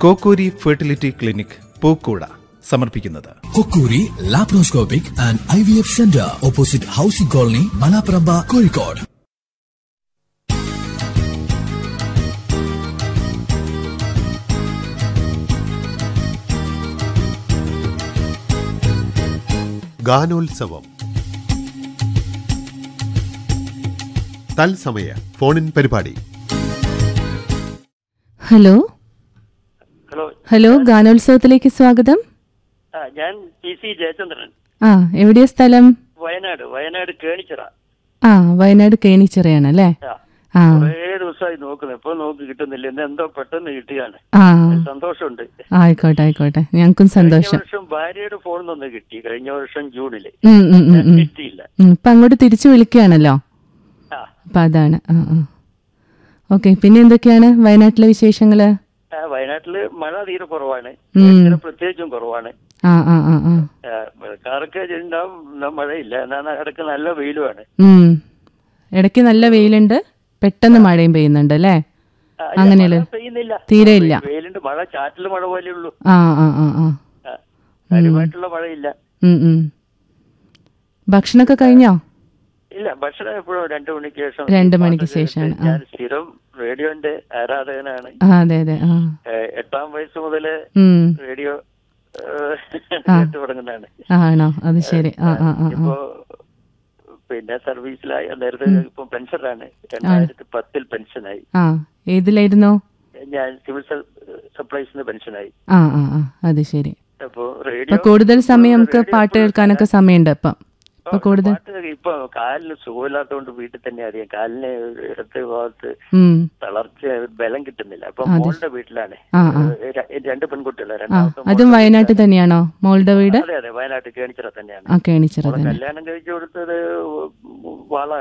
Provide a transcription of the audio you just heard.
കോക്കൂരി fertility clinic Pookkooda സമർപ്പിക്കുന്നത് Kokkoori laparoscopic and I V F centre opposite housing colony Malaparamba Kozhikode ഗാനോത്സവം തത്സമയ ഫോണിൻ പരിപാടി ഹലോ ഹലോ ഹലോ ഗാനോത്സവത്തിലേക്ക് സ്വാഗതം ആ ഞാൻ പി സി ജയചന്ദ്രൻ ആ എവിടെയാ സ്ഥലം വയനാട് വയനാട് കേണിച്ചിറ ആ വയനാട് കേണിച്ചിറയാണ് അല്ലേ ആ ആ കുറേ ദിവസമായി നോക്കുന്നു ഇപ്പൊ നോക്കി കിട്ടുന്നില്ല ഇന്ന് എന്തോ പെട്ടെന്ന് കിട്ടിയാണ് ആ സന്തോഷമുണ്ട് ആയിക്കോട്ടെ ആയിക്കോട്ടെ ഞങ്ങൾക്കും കഴിഞ്ഞ സന്തോഷം വർഷം ഭാര്യയുടെ ഫോണിൽ നിന്ന് കിട്ടി കഴിഞ്ഞ വർഷം ജൂണില് ഉം, ഉം, ഉം, ഉം. കിട്ടിയില്ല ഉം, ഇപ്പൊ അങ്ങോട്ട് തിരിച്ചു വിളിക്കുകയാണല്ലോ ആ അപ്പൊ അതാണ് ആ ആ ഓക്കെ പിന്നെ എന്തൊക്കെയാണ് വയനാട്ടിലെ വിശേഷങ്ങള് ആ, വയനാട്ടില് മഴ തീരെ കുറവാണ് ഉം. കേണിച്ചിറ പ്രത്യേകിച്ചും കുറവാണ് ആ ആ ആ ആ ആ, മഴക്കാർക്ക് ഉണ്ടാവും എന്നാ മഴയില്ല എന്നാൽ ഇടയ്ക്ക് നല്ല വെയിലുമാണ് ഉം ഇടയ്ക്ക് നല്ല വെയിലുണ്ട് പെട്ടെന്ന് മഴയും പെയ്യുന്നുണ്ട് അല്ലേ ആ, ഇല്ല, അങ്ങനെയല്ലേ? മഴ പെയ്യുന്നില്ല തീരെ ഇല്ല. വെയിലുണ്ട് മഴ ചാറ്റില് മഴ പോലെ ഉള്ളൂ ആ ആ ആ ആ ആ, കാര്യമായിട്ടുള്ള മഴയില്ല ഉം, ഉം. ഭക്ഷണമൊക്കെ കഴിഞ്ഞോ ഇല്ല ഭക്ഷണം എപ്പോഴും രണ്ടു മണിക്ക് ശേഷം രണ്ട് ഈ മണിക്ക് പാട്ട് ശേഷമാണ്, കേട്ട് ഞാൻ സ്ഥിരം റേഡിയോന്റെ ആരാധകനാണ് ആ അതെ അതെ ആ ഏഹ് എട്ടാം വയസ്സ് മുതല് ഉം റേഡിയോ ഏഹ് കേട്ട് തുടങ്ങുന്നതാണ് ആണോ അത് ശരി ആ ആ ആ ആ. ഇപ്പോ പിന്നെ സർവീസിലായി നേരത്തെ ഇപ്പൊ പെൻഷനാണ് രണ്ടായിരത്തി പത്തിൽ പെൻഷനായി ആ ഏതിലായിരുന്നോ ഞാൻ സിവിൽ സപ്ലൈസിന് പെൻഷനായി ആ ആ ആ അത് ശരി അപ്പോ ഇപ്പൊ റേഡിയോ കൂടുതൽ സമയം നമുക്ക് റേഡിയോ പാട്ട് കേൾക്കാനൊക്കെ സമയമുണ്ട് ഇപ്പം ഇപ്പൊ കൂടുതൽ പാട്ട് ഇപ്പൊ കാലിന് സുഖമില്ലാത്തതുകൊണ്ട് വീട്ടിൽ തന്നെ അറിയാം കാലിന് ഇടത്തെ ഭാഗത്ത് ഉം തളർച്ച ബലം കിട്ടുന്നില്ല അപ്പൊ അതെ. മോളുടെ വീട്ടിലാണ് ആ, ആ. ഏഹ് ര- രണ്ട് പെൺകുട്ടികളെ ആ രണ്ടാമത്തെ അതും മോളുടെ വയനാട്ടിൽ തന്നെയാണോ മോളുടെ വീട് അതെ അതെ വയനാട്ടിൽ കേണിച്ചിറ തന്നെയാണ് ആ കേണിച്ചിറ മോളെ തന്നെ കല്യാണം കഴിച്ചു കൊടുത്തത് വാള